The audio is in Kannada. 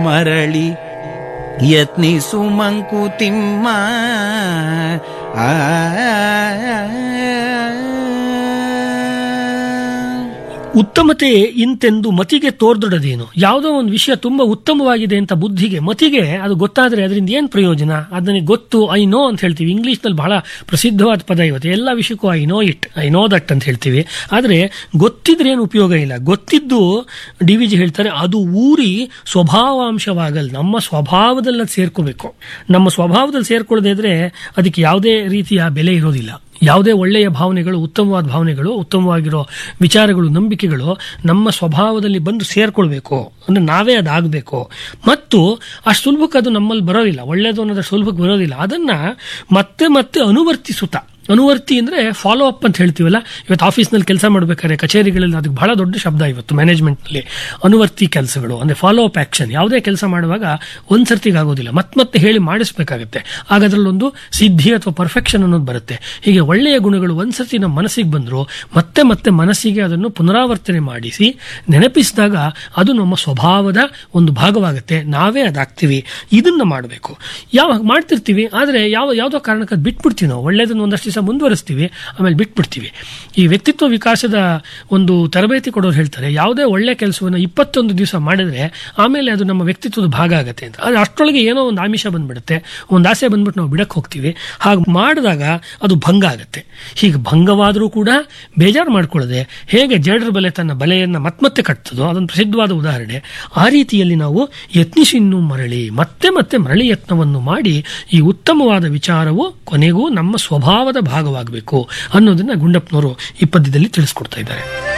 ಮರಳಿ ಯತ್ನಿಸು ಮಂಕುತಿಮ್ಮ ಆ ಉತ್ತಮತೆ ಇಂತೆಂದು ಮತಿಗೆ ತೋರ್ದೊಡದೇನು ಯಾವುದೋ ಒಂದು ವಿಷಯ ತುಂಬಾ ಉತ್ತಮವಾಗಿದೆ ಅಂತ ಬುದ್ಧಿಗೆ ಮತಿಗೆ ಅದು ಗೊತ್ತಾದ್ರೆ ಅದರಿಂದ ಏನ್ ಪ್ರಯೋಜನ ಅದನಿಗೆ ಗೊತ್ತು ಐ ನೋ ಅಂತ ಹೇಳ್ತೀವಿ ಇಂಗ್ಲಿಷ್ ನಲ್ಲಿ ಬಹಳ ಪ್ರಸಿದ್ಧವಾದ ಪದ ಇವತ್ತು ಎಲ್ಲ ವಿಷಯಕ್ಕೂ I know it I know that ಅಂತ ಹೇಳ್ತೀವಿ ಆದ್ರೆ ಗೊತ್ತಿದ್ರೆ ಏನು ಉಪಯೋಗ ಇಲ್ಲ ಗೊತ್ತಿದ್ದು ಡಿ ವಿ ಜಿ ಹೇಳ್ತಾರೆ ಅದು ಊರಿ ಸ್ವಭಾವಾಂಶವಾಗಲ್ ನಮ್ಮ ಸ್ವಭಾವದಲ್ಲಿ ಅದು ಸೇರ್ಕೋಬೇಕು ನಮ್ಮ ಸ್ವಭಾವದಲ್ಲಿ ಸೇರ್ಕೊಳ್ಳದೆ ಇದ್ರೆ ಅದಕ್ಕೆ ಯಾವುದೇ ರೀತಿಯ ಬೆಲೆ ಇರೋದಿಲ್ಲ ಯಾವುದೇ ಒಳ್ಳೆಯ ಭಾವನೆಗಳು ಉತ್ತಮವಾದ ಭಾವನೆಗಳು ಉತ್ತಮವಾಗಿರೋ ವಿಚಾರಗಳು ನಂಬಿಕೆಗಳು ನಮ್ಮ ಸ್ವಭಾವದಲ್ಲಿ ಬಂದು ಸೇರ್ಕೊಳ್ಬೇಕು ಅಂದ್ರೆ ನಾವೇ ಅದಾಗಬೇಕು ಮತ್ತು ಅಷ್ಟು ಸುಲಭಕ್ಕೆ ಅದು ನಮ್ಮಲ್ಲಿ ಬರೋದಿಲ್ಲ ಒಳ್ಳೆಯದು ಅನ್ನೋದು ಸುಲಭಕ್ಕೆ ಬರೋದಿಲ್ಲ ಅದನ್ನ ಮತ್ತೆ ಮತ್ತೆ ಅನುವರ್ತಿಸುತ್ತಾ ಅನುವರ್ತಿ ಅಂದ್ರೆ ಫಾಲೋ ಅಪ್ ಅಂತ ಹೇಳ್ತೀವಲ್ಲ ಇವತ್ತು ಆಫೀಸ್ನಲ್ಲಿ ಕೆಲಸ ಮಾಡ್ಬೇಕಾದ್ರೆ ಕಚೇರಿಗಳಲ್ಲಿ ಅದಕ್ಕೆ ಬಹಳ ದೊಡ್ಡ ಶಬ್ದ ಇವತ್ತು ಮ್ಯಾನೇಜ್ಮೆಂಟ್ನಲ್ಲಿ ಅನುವರ್ತಿ ಕೆಲಸಗಳು ಅಂದ್ರೆ ಫಾಲೋ ಅಪ್ ಆಕ್ಷನ್ ಯಾವುದೇ ಕೆಲಸ ಮಾಡುವಾಗ ಒಂದ್ ಸರ್ತಿಗೆ ಆಗೋದಿಲ್ಲ ಮತ್ತೆ ಮತ್ತೆ ಹೇಳಿ ಮಾಡಿಸ್ಬೇಕಾಗತ್ತೆ ಆಗ ಅದರಲ್ಲೊಂದು ಸಿದ್ಧಿ ಅಥವಾ ಪರ್ಫೆಕ್ಷನ್ ಅನ್ನೋದು ಬರುತ್ತೆ ಹೀಗೆ ಒಳ್ಳೆಯ ಗುಣಗಳು ಒಂದ್ಸರ್ತಿ ನಮ್ಮ ಮನಸ್ಸಿಗೆ ಬಂದ್ರು ಮತ್ತೆ ಮತ್ತೆ ಮನಸ್ಸಿಗೆ ಅದನ್ನು ಪುನರಾವರ್ತನೆ ಮಾಡಿಸಿ ನೆನಪಿಸಿದಾಗ ಅದು ನಮ್ಮ ಸ್ವಭಾವದ ಒಂದು ಭಾಗವಾಗುತ್ತೆ ನಾವೇ ಅದಾಗ್ತೀವಿ ಇದನ್ನ ಮಾಡಬೇಕು ಯಾವಾಗ ಮಾಡ್ತಿರ್ತೀವಿ ಆದ್ರೆ ಯಾವ ಯಾವುದೋ ಕಾರಣಕ್ಕೆ ಅದು ಬಿಟ್ಬಿಡ್ತೀವಿ ನಾವು ಒಳ್ಳೇದನ್ನು ಒಂದಷ್ಟು ದಿವಸ ಮುಂದುವರಿಸ್ತೀವಿ ಆಮೇಲೆ ಬಿಟ್ಬಿಡ್ತೀವಿ ಈ ವ್ಯಕ್ತಿತ್ವ ವಿಕಾಸದ ಒಂದು ತರಬೇತಿ ಕೊಡೋರು ಹೇಳ್ತಾರೆ ಯಾವುದೇ ಒಳ್ಳೆ ಕೆಲಸವನ್ನು ಇಪ್ಪತ್ತೊಂದು ದಿವಸ ಮಾಡಿದ್ರೆ ಆಮೇಲೆ ಅದು ನಮ್ಮ ವ್ಯಕ್ತಿತ್ವದ ಭಾಗ ಆಗುತ್ತೆ ಅಂತ ಆದ್ರೆ ಅಷ್ಟರೊಳಗೆ ಏನೋ ಒಂದು ಆಮಿಷ ಬಂದ್ಬಿಡುತ್ತೆ ಒಂದು ಆಸೆ ಬಂದ್ಬಿಟ್ಟು ನಾವು ಬಿಡಕ್ಕೆ ಹೋಗ್ತೀವಿ ಹಾಗೆ ಮಾಡಿದಾಗ ಅದು ಭಂಗ ಆಗುತ್ತೆ ಹೀಗೆ ಭಂಗವಾದರೂ ಕೂಡ ಬೇಜಾರು ಮಾಡ್ಕೊಳ್ಳದೆ ಹೇಗೆ ಜೇಡರ ಬಲೆ ತನ್ನ ಬಲೆಯನ್ನು ಮತ್ಮತ್ತೆ ಕಟ್ತದೋ ಅದೊಂದು ಪ್ರಸಿದ್ಧವಾದ ಉದಾಹರಣೆ ಆ ರೀತಿಯಲ್ಲಿ ನಾವು ಯತ್ನಿಸಿ ಇನ್ನೂ ಮರಳಿ ಮತ್ತೆ ಮತ್ತೆ ಮರಳಿ ಯತ್ನವನ್ನು ಮಾಡಿ ಈ ಉತ್ತಮವಾದ ವಿಚಾರವು ಕೊನೆಗೂ ನಮ್ಮ ಸ್ವಭಾವದ ಭಾಗವಾಗಬೇಕು ಅನ್ನೋದನ್ನ ಗುಂಡಪ್ಪನವರು ಈ ಪದ್ಯದಲ್ಲಿ ತಿಳಿಸ್ಕೊಡ್ತಾ ಇದ್ದಾರೆ